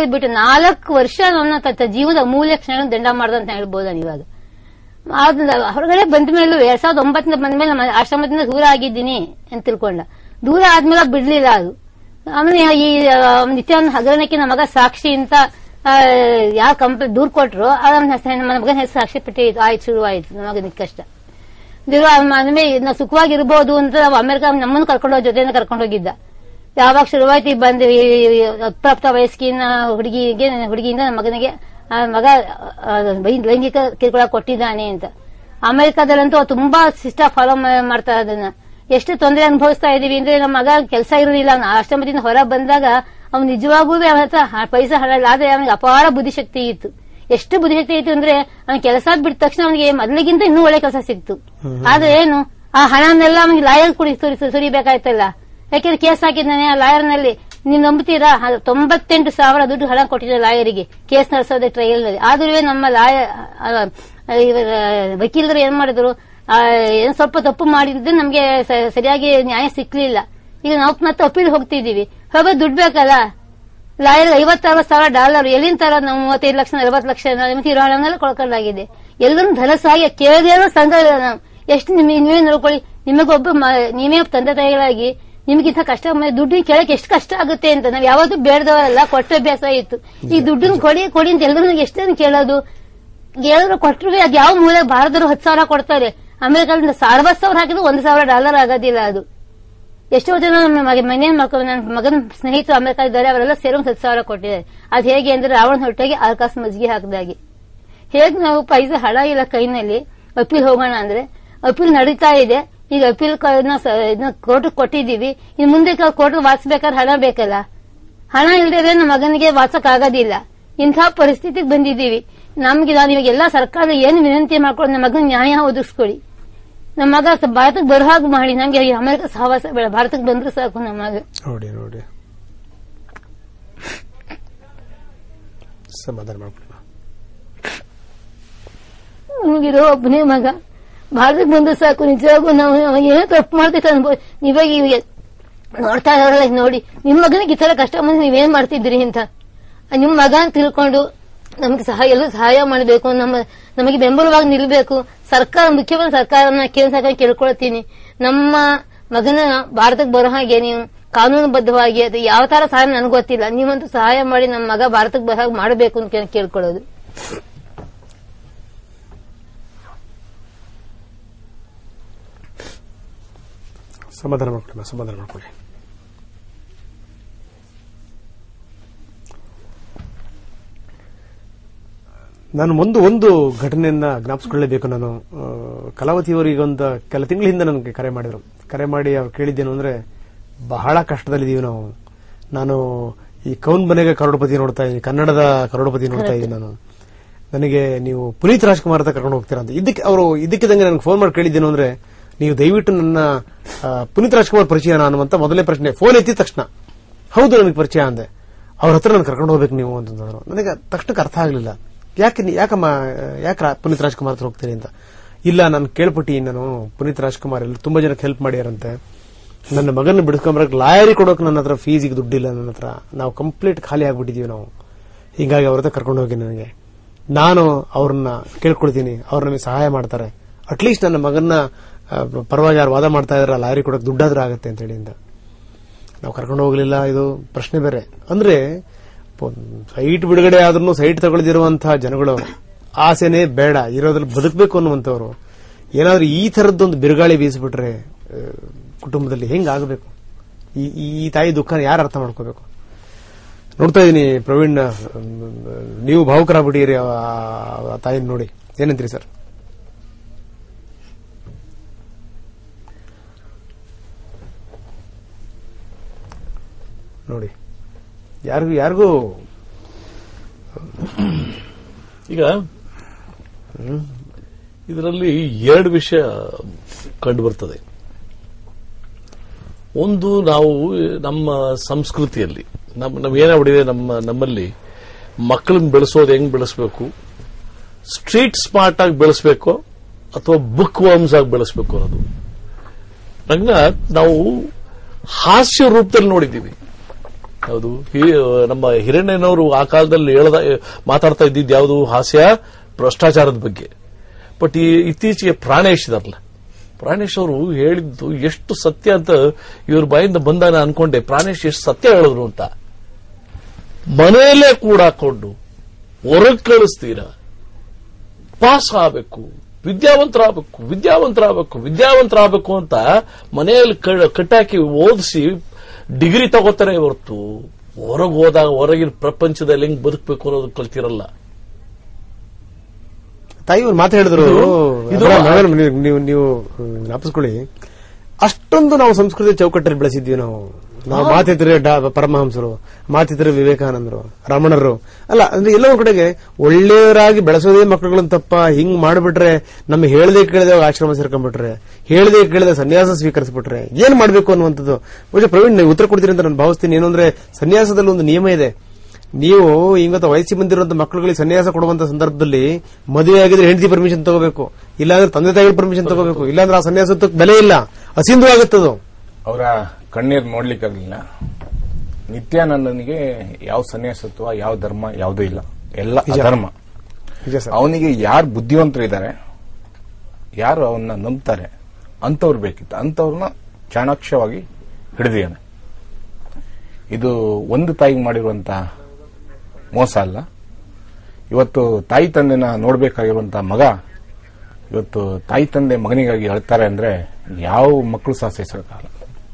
ಬಿಟ್ಟು ನಾಲ್ಕು ವರ್ಷ ನನ್ನ ತ- ಜೀವನದ ಅಮೂಲ್ಯ ಕ್ಷಣ ದಂಡ ಮಾಡ್ದ ಅಂತ ಹೇಳ್ಬೋದು ನಾನು ಇವಾಗ ಆದ್ರಿಂದ ಹೊರಗಡೆ ಬಂದ ಮೇಲೂ ಎರಡ್ ಸಾವಿರದ ಒಂಬತ್ತನೇ ಬಂದ ಮೇಲೆ ನಮ್ಮ ಆಶ್ರಮದಿಂದ ದೂರ ಆಗಿದ್ದೀನಿ ಅಂತ ತಿಳ್ಕೊಂಡ ದೂರ ಆದ್ಮೇಲೆ ಬಿಡ್ಲಿಲ್ಲ ಅದು ಆಮೇಲೆ ಈ ಆ, ನಿತ್ಯಾನಂದ ಹಗರಣಕ್ಕೆ ನಮ್ಮ ಮಗ ಸಾಕ್ಷಿ ಅಂತ ಯಾವ ಕಂಪ್ನಿ ದೂರ್ ಕೊಟ್ರು ಆ ನಮ್ಮ ಹೆಸರು- ನಮ್ಮ ಮಗನ ಹೆಸರು ಸಾಕ್ಷಿ ಪಟ್ಟಿ ಆಯ್ತು ಶುರು ಆಯ್ತು ನಮ್ಮ ಮಗನಿಗೆ ಕಷ್ಟ ದಿವ್ಯ ಆಮೇಲೆ ನಾವು ಸುಖವಾಗಿರ್ಬೋದು ಅಂತ ನಾವು ಅಮೆರಿಕ ನಮ್ಮನ್ನು ಕರ್ಕೊಂಡು ಹೋಗಿ ಜೊತೆಯಿಂದ ಕರ್ಕೊಂಡು ಹೋಗಿದ್ದ ಯಾವಾಗ ಶುರುವಾಯ್ತು ಈ ಬಂದು ಈ ಅಪ್ರಾಪ್ತ ವಯಸ್ಕಿನ ಹುಡುಗಿಗೆ ಹುಡುಗಿಯಿಂದ ನಮ್ಮ ಮಗನಿಗೆ ಆ ಮಗ ಆ, ಲೈ- ಲೈಂಗಿಕ ಕಿರುಕುಳ ಕೊಟ್ಟಿದ್ದಾನೆ ಅಂತ ಅಮೆರಿಕದಲ್ಲಂತೂ ಅವ್ರು ತುಂಬಾ ಸಿಸ್ಟ ಫಾಲೋ ಮಾಡ್ತಾರೆ ಅದನ್ನ ಎಷ್ಟು ತೊಂದರೆ ಅನುಭವಿಸ್ತಾ ಇದೀವಿ ಅಂದ್ರೆ ನಮ್ಮ ಮಗ ಕೆಲಸ ಇರೋದಿಲ್ಲ ಅವ್ನು ಆಶ್ರಮದಿಂದ ಹೊರ ಬಂದಾಗ ಅವ್ನು ನಿಜವಾಗೂ ಅವನ ಹತ್ರ ಹ- ಪೈಸಾ ಹಣಲ್ಲ ಆದ್ರೆ ಅವನಿಗೆ ಅಪಾರ ಬುದ್ಧಿಶಕ್ತಿ ಇತ್ತು ಎಷ್ಟು ಬುದ್ಧಿಶಕ್ತಿ ಇತ್ತು ಅಂದ್ರೆ ಅವ್ನ ಕೆಲಸ ಬಿಟ್ಟ ತಕ್ಷಣ ಅವನಿಗೆ ಮೊದಲಿಗಿಂತ ಇನ್ನೂ ಒಳ್ಳೆ ಕೆಲಸ ಸಿಕ್ತು ಆದ್ರೆ ಏನು ಆ ಹಣನೆಲ್ಲ ಅವನಿಗೆ ಲಾಯರ್ ಕುಡಿ ಸುರಿ- ಸುರಿಬೇಕಾಯ್ತಲ್ಲ ಯಾಕೆಂದ್ರೆ ಕೇಸ್ ಹಾಕಿದ್ದಾನೆ ಆ ಲಾಯರ್ನಲ್ಲಿ ನೀವು ನಂಬ್ತೀರಾ ಹ- ತೊಂಬತ್ತೆಂಟು ಸಾವಿರ ದುಡ್ಡು ಹಣ ಕೊಟ್ಟಿದ್ದಾರೆ ಲಾಯರಿಗೆ ಕೇಸ್ ನಡೆಸೋದೇ ಟ್ರಯಲ್ ನಲ್ಲಿ ಆದ್ರೂ ನಮ್ಮ ಲಾಯರ್ ಇವರ ವಕೀಲರು ಏನ್ ಮಾಡಿದ್ರು ಆ, ಏನ್ ಸ್ವಲ್ಪ ತಪ್ಪು ಮಾಡಿದ್ರೆ ನಮ್ಗೆ ಸ- ಸರಿಯಾಗಿ ನ್ಯಾಯ ಸಿಕ್ಲಿಲ್ಲ ಈಗ ನಾವು ಮತ್ತೆ ಅಪೀಲ್ ಹೋಗ್ತಿದೀವಿ ಹೋಗೋದು ದುಡ್ಡು ಬೇಕಲ್ಲ ಲಾಯರ್ ಐವತ್ತರವತ್ತು ಸಾವಿರ ಡಾಲರ್ ಎಲ್ಲಿಂದ ತರ ನಾವು ಮೂವತ್ತೈದು ಲಕ್ಷ ನಲವತ್ತು ಲಕ್ಷ ಮತ್ತೆ ಇರೋ ಹಣನೆಲ್ಲ ಕೊಡ್ಕೊಳ್ಳಾಗಿದೆ ಎಲ್ಲರೂ ಧನಸಾಗಿ ಕೇಳಿದೇನೋ ಸಂಘ ಇಲ್ಲ ನಾವು ಎಷ್ಟು ನಿಮಗೆ ನೀವೇ ನೋಡ್ಕೊಳ್ಳಿ ನಿಮಗೊಬ್ಬ ಮ- ನೀವೇ ತಂದೆ ತಾಯಿಗಳಾಗಿ ನಿಮಗಿಂತ ಕಷ್ಟ ಮ- ದುಡ್ಡಿನ ಕೇಳಕ್ಕೆ ಎಷ್ಟು ಕಷ್ಟ ಆಗುತ್ತೆ ಅಂತ ನಾವ್ ಯಾವತ್ತೂ ಬೇಡದವರಲ್ಲ ಕೊಟ್ಟ ಅಭ್ಯಾಸ ಇತ್ತು ಈ ದುಡ್ಡನ್ನ ಕೊಡಿ ಕೊಡಿ ಅಂತ ಎಲ್ಲರೂ ಎಷ್ಟೇನು ಕೇಳೋದು ಹೇಳಿದ್ರು ಕೊಟ್ಟರು ಅದ್ ಯಾವ ಮೂಲೆ ಭಾರತದವರು ಹತ್ತು ಸಾವಿರ ಕೊಡ್ತಾರೆ ಅಮೆರಿಕದಿಂದ ಅರವತ್ತು ಸಾವಿರ ಹಾಕಿದ್ರು ಒಂದು ಸಾವಿರ ಡಾಲರ್ ಆಗೋದಿಲ್ಲ ಅದು ಎಷ್ಟೋ ಜನ ನಮ್ಮ ಮಗ- ಮನೆ ಮಕ್ಕಳು ನನ್ನ ಮಗನ ಸ್ನೇಹಿತರು ಅಮೆರಿಕ ಇದ್ದಾರೆ ಅವರೆಲ್ಲ ಸೇರಿ ಒಂದು ಹತ್ತು ಸಾವಿರ ಕೊಟ್ಟಿದ್ದಾರೆ ಅದು ಹೇಗೆ ಅಂದ್ರೆ ರಾವಣ ಹೊಟ್ಟೆಗೆ ಆಕಾಶ ಮಜ್ಜಿಗೆ ಹಾಕಿದಾಗೆ ಹೇಗೆ ನಾವು ಪೈಸೆ ಹಣ ಇಲ್ಲ ಕೈನಲ್ಲಿ ಅಪೀಲ್ ಹೋಗೋಣ ಅಂದ್ರೆ ಅಪೀಲ್ ನಡೀತಾ ಇದೆ ಈಗ ಅಪೀಲ್ ಕೋರ್ಟ್ ಕೊಟ್ಟಿದ್ದೀವಿ ಇನ್ನು ಮುಂದೆ ಕೋರ್ಟ್ ವಾದಿಸ್ಬೇಕಾದ್ರೆ ಹಣ ಬೇಕಲ್ಲ ಹಣ ಇಲ್ಲದೆ ನಮ್ಮ ಮಗನಿಗೆ ವಾಸಕ್ ಆಗೋದಿಲ್ಲ ಇಂಥ ಪರಿಸ್ಥಿತಿಗೆ ಬಂದಿದ್ದೀವಿ ನಮ್ಗೆ ನಾನು ಇವಾಗ ಎಲ್ಲಾ ಸರ್ಕಾರ ಏನು ವಿನಂತಿ ಮಾಡ್ಕೊಂಡು ನಮ್ಮ ಮಗನ ನ್ಯಾಯ ಒದಗಿಸ್ಕೊಡಿ ನಮ್ಮ ಮಗ ಸ- ಭಾರತಕ್ಕೆ ಬರೋ ಹಾಗೆ ಮಾಡಿ ನಮ್ಗೆ ಈ ಅಮೆರಿಕ ಸಹವಾಸ ಬೇಡ ಭಾರತಕ್ಕೆ ಬಂದ್ರೆ ಸಾಕು ನಮ್ಮ ಮಗ ನೋಡಿ ನೋಡಿ ಸಮಾಧಾನ ಮಾಡ್ಕೊಳ್ಳಿ ನಮಗಿರೋ ಒಬ್ಬನೇ ಮಗ ಭಾರತಕ್ಕೆ ಬಂದ್ರೆ ಸಾಕು ನಿಜವಾಗೂ ನಾವು ಅವ ಏನೋ ತಪ್ಪು ಮಾಡ್ತೈತೆ ಅನ್ಬೋದು ಇವಾಗ ಇವಾಗ ನೋಡ್ತಾ ಇರೋಲ್ಲ ನೋಡಿ ನಿಮ್ ಮಗನಿಗೆ ಈ ತರ ಕಷ್ಟ ಬಂದ್ರೆ ನೀವೇನ್ ಮಾಡ್ತಿದ್ರಿ ಅಂತ ನಿಮ್ ಮಗ ಅಂತ ತಿಳ್ಕೊಂಡು ನಮ್ಗೆ ಸಹಾಯ ಎಲ್ಲರೂ ಸಹಾಯ ಮಾಡಬೇಕು ನಮ್ಮ ನಮಗೆ ಬೆಂಬಲವಾಗಿ ನಿಲ್ಬೇಕು ಸರ್ಕಾರ ಮುಖ್ಯವಾದ ಸರ್ಕಾರನ ಕೇಂದ್ರ ಸರ್ಕಾರ ಕೇಳ್ಕೊಳ್ತೀನಿ ನಮ್ಮ ಮಗನ ಭಾರತಕ್ಕೆ ಬರೋ ಹಾಗೆ ನೀವು ಕಾನೂನುಬದ್ಧವಾಗಿ ಅದು ಯಾವ ತರ ಸಹಾಯ ನನಗೆ ಗೊತ್ತಿಲ್ಲ ನೀವಂತೂ ಸಹಾಯ ಮಾಡಿ ನಮ್ಮ ಮಗ ಭಾರತಕ್ಕೆ ಬರೋ ಹಾಗೆ ಮಾಡಬೇಕು ಅಂತ ಕೇಳ್- ಕೇಳ್ಕೊಳ್ಳೋದು ಸಮಾಧಾನ ಮಾಡ್ಕೊಳ್ಳಿ ಸಮಾಧಾನ ಮಾಡ್ಕೊಳ್ಳಿ ನಾನು ಒಂದು ಒಂದು ಘಟನೆಯನ್ನ ಜ್ಞಾಪಿಸ್ಕೊಳ್ಳೇಬೇಕು ನಾನು ಆ, ಕಲಾವತಿಯವರಿಗೆ ಒಂದು ಕೆಲ ತಿಂಗಳ ಹಿಂದೆ ನನಗೆ ಕರೆ ಮಾಡಿದ್ರು ಕರೆ ಮಾಡಿ ಅವ್ರು ಕೇಳಿದ್ದೇನು ಅಂದ್ರೆ ಬಹಳ ಕಷ್ಟದಲ್ಲಿದ್ದೀವಿ ನಾವು ನಾನು ಈ ಕೌನ್ ಮನೆಗೆ ಕರೋಡಪತಿ ನೋಡ್ತಾ ಇದ್ದೀನಿ ಕನ್ನಡದ ಕರೋಡಪತಿ ನೋಡ್ತಾ ಇದ್ದೀನಿ ನಾನು ನನಗೆ ನೀವು ಪುನೀತ್ ರಾಜ್ಕುಮಾರ್ ಅಂತ ಕರ್ಕೊಂಡು ಹೋಗ್ತೀರಾ ಅಂತ ಇದಕ್ಕೆ ಅವರು ಇದಕ್ಕಿದಂಗೆ ನನಗೆ ಫೋನ್ ಮಾಡಿ ಕೇಳಿದ್ದೇನು ಅಂದ್ರೆ ನೀವು ದಯವಿಟ್ಟು ನನ್ನ ಆ, ಪುನೀತ್ ರಾಜ್ಕುಮಾರ್ ಪರಿಚಯ ನಾನು ಅಂತ ಮೊದಲನೇ ಪ್ರಶ್ನೆ ಫೋನ್ ಎತ್ತಿದ ತಕ್ಷಣ ಹೌದು ನನಗೆ ಪರಿಚಯ ಅಂದೆ ಅವ್ರ ಹತ್ರ ನಾನು ಕರ್ಕೊಂಡು ಹೋಗ್ಬೇಕು ನೀವು ಅಂತಂದ್ರು ನನಗೆ ತಕ್ಷಣಕ್ಕೆ ಅರ್ಥ ಆಗಲಿಲ್ಲ ಯಾಕೆ ನೀ- ಯಾಕಮ್ಮ ಯಾಕೆ ರಾ- ಪುನೀತ್ ರಾಜ್ಕುಮಾರ್ ಹತ್ರ ಹೋಗ್ತೀನಿ ಅಂತ ಇಲ್ಲ ನಾನು ಕೇಳ್ಪಟ್ಟಿ ನಾನು ಪುನೀತ್ ರಾಜ್ಕುಮಾರ್ ಎಲ್ಲ ತುಂಬಾ ಜನಕ್ಕೆ ಹೆಲ್ಪ್ ಮಾಡ್ಯಾರಂತೆ ನನ್ನ ಮಗನ ಬಿಡಿಸ್ಕೊಂಬರಕ್ಕೆ ಲಾಯರಿ ಕೊಡೋಕೆ ನನ್ನ ಹತ್ರ ಫೀಸಿಗೆ ದುಡ್ಡಿಲ್ಲ ನನ್ನ ಹತ್ರ ನಾವು ಕಂಪ್ಲೀಟ್ ಖಾಲಿ ಆಗ್ಬಿಟ್ಟಿದೀವಿ ನಾವು ಹೀಗಾಗಿ ಅವ್ರ ಹತ್ರ ಕರ್ಕೊಂಡು ಹೋಗಿ ನನಗೆ ನಾನು ಅವ್ರನ್ನ ಕೇಳ್ಕೊಳ್ತೀನಿ ಅವ್ರು ನಮಗೆ ಸಹಾಯ ಮಾಡ್ತಾರೆ ಅಟ್ಲೀಸ್ಟ್ ನನ್ನ ಮಗನ ಆ, ಪರವಾಗಿ ಯಾರು ವಾದ ಮಾಡ್ತಾ ಇದಾರೆ ಲಾಯರಿ ಕೊಡೋಕೆ ದುಡ್ಡಾದ್ರೂ ಆಗುತ್ತೆ ಅಂತ ಹೇಳಿ ಅಂತ ನಾವು ಕರ್ಕೊಂಡು ಹೋಗ್ಲಿಲ್ಲ ಇದು ಪ್ರಶ್ನೆ ಬೇರೆ ಅಂದ್ರೆ ಸೈಟ್ ಬಿಡುಗಡೆ ಆದ್ರೂ ಸೈಟ್ ತಗೊಳ್ದಿರುವಂತಹ ಜನಗಳು ಆಸೆನೇ ಬೇಡ ಇರೋದ್ರಲ್ಲಿ ಬದುಕಬೇಕು ಅನ್ನುವಂಥವ್ರು ಏನಾದ್ರೂ ಈ ತರದ್ದೊಂದು ಬಿರುಗಾಳಿ ಬೀಸಿಬಿಟ್ರೆ ಆ, ಕುಟುಂಬದಲ್ಲಿ ಹೆಂಗಾಗಬೇಕು ಈ ಈ ತಾಯಿ ದುಃಖನ ಯಾರು ಅರ್ಥ ಮಾಡ್ಕೋಬೇಕು ನೋಡ್ತಾ ಇದ್ದೀನಿ ಪ್ರವೀಣ್ ಆ, ನೀವು ಭಾವುಕರಾಗ್ಬಿಟ್ಟಿರಿ ಆ ತಾಯಿನ ನೋಡಿ ಏನಂತೀರಿ ಸರ್ ನೋಡಿ ಯಾರಿಗೂ ಯಾರಿಗೂ ಈಗ ಇದರಲ್ಲಿ ಎರಡು ವಿಷಯ ಕಂಡು ಬರ್ತದೆ ಒಂದು ನಾವು ನಮ್ಮ ಸಂಸ್ಕೃತಿಯಲ್ಲಿ ನಮ್ಮ ನಾವು ಏನಾಗ್ಬಿಟ್ಟಿದೆ ನಮ್ಮ ನಮ್ಮಲ್ಲಿ ಮಕ್ಕಳನ್ನ ಬೆಳೆಸೋದು ಹೆಂಗ್ ಬೆಳೆಸಬೇಕು ಸ್ಟ್ರೀಟ್ ಸ್ಮಾರ್ಟ್ ಆಗಿ ಬೆಳೆಸಬೇಕು ಅಥವಾ ಬುಕ್ ವರ್ಮ್ಸ್ ಆಗಿ ಬೆಳೆಸಬೇಕು ಅನ್ನೋದು ರಂಗನಾಥ್ ನಾವು ಹಾಸ್ಯ ರೂಪದಲ್ಲಿ ನೋಡಿದ್ದೀವಿ ಹೌದು ಹಿ- ನಮ್ಮ ಹಿರಣ್ಣನವರು ಆ ಕಾಲದಲ್ಲಿ ಹೇಳದ ಮಾತಾಡ್ತಾ ಇದ್ದಿದ್ದು ಯಾವುದು ಹಾಸ್ಯ ಭ್ರಷ್ಟಾಚಾರದ ಬಗ್ಗೆ ಬಟ್ ಈ ಇತ್ತೀಚೆಗೆ ಪ್ರಾಣೇಶ್ ಇದಾರಲ್ಲ ಪ್ರಾಣೇಶ್ ಅವರು ಹೇಳಿದ್ದು ಎಷ್ಟು ಸತ್ಯ ಅಂತ ಇವ್ರ ಬಾಯಿಂದ ಬಂದಾನ ಅನ್ಕೊಂಡೆ ಪ್ರಾಣೇಶ್ ಎಷ್ಟು ಸತ್ಯ ಹೇಳಿದ್ರು ಅಂತ ಮನೆಯಲ್ಲೇ ಕೂಡಾಕೊಂಡು ಹೊರಗೆ ಕಳಿಸ್ತೀರಾ ಪಾಸ್ ಆಗಬೇಕು ವಿದ್ಯಾವಂತರಾಗಬೇಕು ವಿದ್ಯಾವಂತರಾಗಬೇಕು ವಿದ್ಯಾವಂತರಾಗಬೇಕು ಅಂತ ಮನೆಯಲ್ಲಿ ಕ- ಕಟ್ಟಾಕಿ ಓದಿಸಿ ಡಿಗ್ರಿ ತಗೋತಾರೆ ಹೊರತು ಹೊರಗೆ ಹೋದಾಗ ಹೊರಗಿನ ಪ್ರಪಂಚದಲ್ಲಿ ಹೆಂಗ್ ಬದುಕಬೇಕು ಅನ್ನೋದು ಕಲ್ತಿರಲ್ಲ ತಾಯಿ ಒಂದು ಮಾತು ಹೇಳಿದ್ರು ಇದು- ಇದು- ಅಬ್ರಾಹಂ, ನಾವೇನು ನೀವು- ನೀವು ನೀವು ಜ್ಞಾಪಿಸ್ಕೊಳ್ಳಿ ಅಷ್ಟೊಂದು ನಾವು ಸಂಸ್ಕೃತಿ ಚೌಕಟ್ಟಲ್ಲಿ ಬೆಳೆಸಿದ್ವಿ ನಾವು ನಾವು ಮಾತಿದ್ರೆ ಡಾ ಪರಮಹಂಸರು ಮಾತಿದ್ರೆ ವಿವೇಕಾನಂದರು ರಮಣರು ಅಲ್ಲ ಅಂದ್ರೆ ಎಲ್ಲೋ ಒಂದ್ ಕಡೆಗೆ ಒಳ್ಳೆಯವರಾಗಿ ಬೆಳೆಸೋದೇ ಮಕ್ಕಳುಗಳನ್ನ ತಪ್ಪ ಹಿಂಗ್ ಮಾಡ್ಬಿಟ್ರೆ ನಮ್ಗೆ ಹೇಳದೆ ಕೇಳದೆ ಆಶ್ರಮ ಸೇರ್ಕೊಂಡ್ಬಿಟ್ರೆ ಹೇಳದೆ ಕೇಳದೆ ಸನ್ಯಾಸ ಸ್ವೀಕರಿಸ್ಬಿಟ್ರೆ ಏನ್ ಮಾಡ್ಬೇಕು ಅನ್ನುವಂಥದ್ದು ಬಹುಶಃ ಪ್ರವೀಣ್ ನೀವು ಉತ್ತರ ಕೊಡ್ತೀರಿ ಅಂತ ನಾನು ಭಾವಿಸ್ತೀನಿ ಏನು ಅಂದ್ರೆ ಸನ್ಯಾಸದಲ್ಲಿ ಒಂದು ನಿಯಮ ಇದೆ ನೀವು ಇವತ್ತು ವಯಸ್ಸಿ ಬಂದಿರುವಂತ ಮಕ್ಕಳುಗಳಿಗೆ ಸನ್ಯಾಸ ಕೊಡುವಂತ ಸಂದರ್ಭದಲ್ಲಿ ಮದುವೆ ಆಗಿದ್ರೆ ಹೆಂಡತಿ ಪರ್ಮಿಷನ್ ತಗೋಬೇಕು ಇಲ್ಲಾಂದ್ರೆ ತಂದೆ ತಾಯಿಗಳ ಪರ್ಮಿಷನ್ ತಗೋಬೇಕು ಇಲ್ಲಾಂದ್ರೆ ಆ ಸನ್ಯಾಸಕ್ಕೆ ಬೆಲೆ ಇಲ್ಲ ಅಸಿಂಧು ಆಗುತ್ತದು ಅವರ ಕಣ್ಣೀರ್ ನೋಡ್ಲಿಕ್ಕಾಗಲಿಲ್ಲ ನಿತ್ಯಾನಂದನಿಗೆ ಯಾವ ಸನ್ಯಾಸತ್ವ ಯಾವ ಧರ್ಮ ಯಾವುದೂ ಇಲ್ಲ ಎಲ್ಲ ನಿಜ. ಅಧರ್ಮ ನಿಜ ಸರ್ ಅವನಿಗೆ ಯಾರು ಬುದ್ಧಿವಂತರು ಇದ್ದಾರೆ ಯಾರು ಅವನ್ನ ನಂಬ್ತಾರೆ ಅಂತವ್ರು ಬೇಕಿತ್ತು ಅಂತವ್ರನ್ನ ಚಾಣಾಕ್ಷವಾಗಿ ಹಿಡಿದಿದ್ದಾನೆ ಇದು ಒಂದು ತಾಯಿಗೆ ಮಾಡಿರುವಂತ ಮೋಸ ಅಲ್ಲ ಇವತ್ತು ತಾಯಿ ತಂದೆನ ನೋಡಬೇಕಾಗಿರುವಂತ ಮಗ ಇವತ್ತು ತಾಯಿ ತಂದೆ ಮಗನಿಗಾಗಿ ಅಳ್ತಾರೆ ಅಂದ್ರೆ ಯಾವ ಮಕ್ಕಳು ಸಹ ಸಹಿಸೋಕ್ಕಾಗಲ್ಲ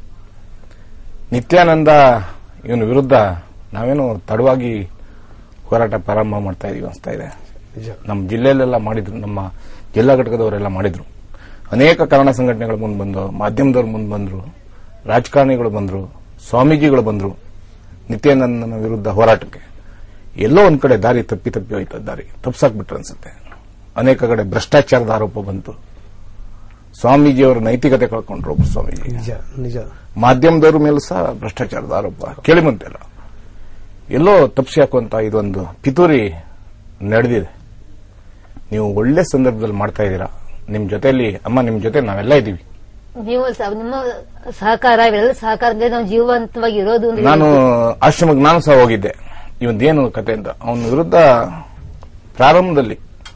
ನಿತ್ಯಾನಂದ ಇವನ ವಿರುದ್ಧ ನಾವೇನು ತಡವಾಗಿ ಹೋರಾಟ ಪ್ರಾರಂಭ ಮಾಡ್ತಾ ಇದೀವಿ ಅನಿಸ್ತಾ ಇದೆ ನಿಜ ನಮ್ಮ ಜಿಲ್ಲೆಯಲ್ಲೆಲ್ಲ ಮಾಡಿದ್ರು ನಮ್ಮ ಜಿಲ್ಲಾ ಘಟಕದವರೆಲ್ಲ ಮಾಡಿದ್ರು ಅನೇಕ ಕಾರಣ ಸಂಘಟನೆಗಳು ಮುಂದೆ ಬಂದು ಮಾಧ್ಯಮದವ್ರು ಮುಂದೆ ಬಂದ್ರು ರಾಜಕಾರಣಿಗಳು ಬಂದ್ರು ಸ್ವಾಮೀಜಿಗಳು ಬಂದ್ರು ನಿತ್ಯಾನಂದನ ವಿರುದ್ಧ ಹೋರಾಟಕ್ಕೆ ಎಲ್ಲೋ ಒಂದ್ ಕಡೆ ದಾರಿ ತಪ್ಪಿ ತಪ್ಪಿ ಹೋಯ್ತು ದಾರಿ ತಪ್ಸಾಕ್ಬಿಟ್ರು ಅನ್ಸುತ್ತೆ ಅನೇಕ ಕಡೆ ಭ್ರಷ್ಟಾಚಾರದ ಆರೋಪ ಬಂತು ಸ್ವಾಮೀಜಿಯವರ ನೈತಿಕತೆ ಕಳ್ಕೊಂಡ್ರು ಒಬ್ಬರು ಸ್ವಾಮೀಜಿ ನಿಜ ನಿಜ ಮಾಧ್ಯಮದವ್ರ ಮೇಲೂ ಸಹ ಭ್ರಷ್ಟಾಚಾರದ ಆರೋಪ ಕೇಳಿ ಬಂತಿಲ್ಲ ಎಲ್ಲೋ ತಪ್ಸಿ ಹಾಕುವಂತ ಇದೊಂದು ಪಿತೂರಿ ನಡೆದಿದೆ ನೀವು ಒಳ್ಳೆ ಸಂದರ್ಭದಲ್ಲಿ ಮಾಡ್ತಾ ಇದ್ದೀರಾ ನಿಮ್ ಜೊತೆಲಿ ಅಮ್ಮ ನಿಮ್ ಜೊತೆ ನಾವೆಲ್ಲ ಇದ್ದೀವಿ ನೀವು ಸ- ನಿಮ್ಮ ಸಹಕಾರ ಇವೆಲ್ಲ ಸಹಕಾರದಿಂದ ನಾವು ಜೀವಂತವಾಗಿ ಇರೋದು ಅಂದ್ರೆ ನಾನು ಆಶ್ರಮಕ್ಕೆ ನಾನು ಸಹ ಹೋಗಿದ್ದೆ ಇವನ್ದೇನು ಕತೆ ಅಂತ ಅವನ ವಿರುದ್ಧ ಪ್ರಾರಂಭದಲ್ಲಿ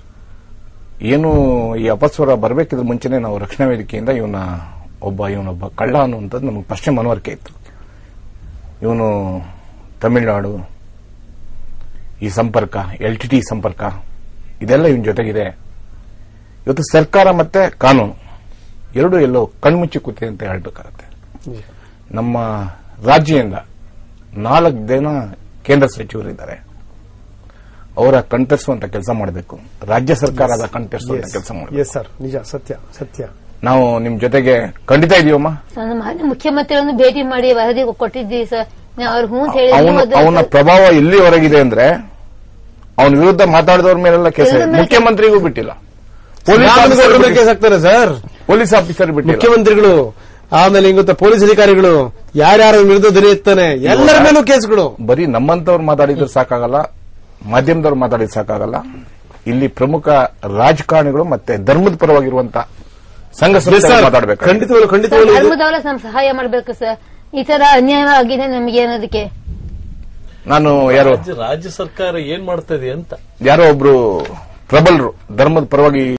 ಏನು ಈ ಅಪಸ್ವರ ಬರಬೇಕಿದ್ರ ಮುಂಚೆನೆ ನಾವು ರಕ್ಷಣಾ ವೇದಿಕೆಯಿಂದ ಇವನ ಒಬ್ಬ ಇವನೊಬ್ಬ ಕಳ್ಳ ಅನ್ನುವಂಥದ್ದು ನಮಗೆ ಪ್ರಶ್ನೆ ಮನವರಿಕೆ ಇತ್ತು ಇವನು ತಮಿಳುನಾಡು ಈ ಸಂಪರ್ಕ ಎಲ್ ಟಿ ಟಿ ಸಂಪರ್ಕ ಇದೆಲ್ಲ ಇವನ್ ಜೊತೆಗಿದೆ ಇವತ್ತು ಸರ್ಕಾರ ಮತ್ತೆ ಕಾನೂನು ಎರಡು ಎಲ್ಲೋ ಕಣ್ಮುಚ್ಚಿ ಕೂತಿದೆ ಅಂತ ಹೇಳ್ಬೇಕಾಗತ್ತೆ ನಿಜ ನಮ್ಮ ರಾಜ್ಯದಿಂದ ನಾಲ್ಕು ಜನ ಕೇಂದ್ರ ಸಚಿವರಿದ್ದಾರೆ ಅವರ ಕಣ್ತರಿಸುವಂತ ಕೆಲಸ ಮಾಡಬೇಕು ರಾಜ್ಯ ಸರ್ಕಾರದ ಕಣ್ತರಿಸುವಂತ ಕೆಲಸ ಮಾಡಬೇಕು ಎಸ್ ಸರ್ ನಿಜ ಸತ್ಯ ಸತ್ಯ ನಾವು ನಿಮ್ ಜೊತೆಗೆ ಖಂಡಿತ ಇದೀವಮ್ಮ ನಾನು ಮಾನ್ಯ ಮುಖ್ಯಮಂತ್ರಿಗಳನ್ನು ಭೇಟಿ ಮಾಡಿ ವರದಿ ಕೊಟ್ಟಿದ್ದೀವಿ ಸರ್ ನಾವು ಅವ್ರು ಹ್ಞೂ ಅಂತ ಹೇಳಿದ್ರು ಅವನ ಅದು- ಅವನ ಪ್ರಭಾವ ಎಲ್ಲಿವರೆಗಿದೆ ಅಂದ್ರೆ ಅವನ ವಿರುದ್ಧ ಮಾತಾಡಿದವ್ರ ಮೇಲೆಲ್ಲ ಕೇಸ್ ಎಲ್ಲರ ಮೇಲೆ- ಮುಖ್ಯಮಂತ್ರಿಗೂ ಬಿಟ್ಟಿಲ್ಲ ಪೊಲೀಸ್ ರಾಮನಗರ ಆಫೀಸರ್ ಮೇಲೆ ಕೇಸ್ ಹಾಕ್ತಾರೆ ಸರ್ ಪೊಲೀಸ್ ಆಫೀಸರ್ ಬಿಟ್ಟಿಲ್ಲ ಮುಖ್ಯಮಂತ್ರಿಗಳು ಆಮೇಲೆ ಹಿಂಗ್ ಗೊತ್ತಾ ಪೊಲೀಸ್ ಅಧಿಕಾರಿಗಳು ಯಾರ್ಯಾರ ವಿರುದ್ಧ ಧ್ವನಿ ಎತ್ತಾನೆ ಎಲ್ಲರ ಮೇಲೂ ಕೇಸ್ಗಳು ಬರೀ ನಮ್ಮಂತವ್ರು ಮಾತಾಡಿದ್ರೆ ಸಾಕಾಗಲ್ಲ ಮಾಧ್ಯಮದವ್ರು ಮಾತಾಡಿದ್ರೆ ಸಾಕಾಗಲ್ಲ ಇಲ್ಲಿ ಪ್ರಮುಖ ರಾಜಕಾರಣಿಗಳು ಮತ್ತೆ ಧರ್ಮದ ಪರವಾಗಿರುವಂತ ಸಂಘ Yes, ಸಂಸ್ಥೆಗಳು sir. ಮಾತಾಡಬೇಕು ಖಂಡಿತವಾಗ್ಲು ಸರ್, ಖಂಡಿತವಾಗ್ಲು ಇದು- ಧರ್ಮದವರ ನಮ್ ಸಹಾಯ ಮಾಡಬೇಕು ಸರ್ ಈ ತರ ಅನ್ಯಾಯ ಆಗಿದೆ ನಮಗೆ ಅನ್ನೋದಕ್ಕೆ ನಾನು ಯಾರೋ ರಾಜ್ಯ ರಾಜ್ಯ ಸರ್ಕಾರ ಏನ್ ಮಾಡ್ತಾ ಇದೆ ಅಂತ ಯಾರೋ ಒಬ್ರು ಪ್ರಬಲರು ಧರ್ಮದ ಪರವಾಗಿ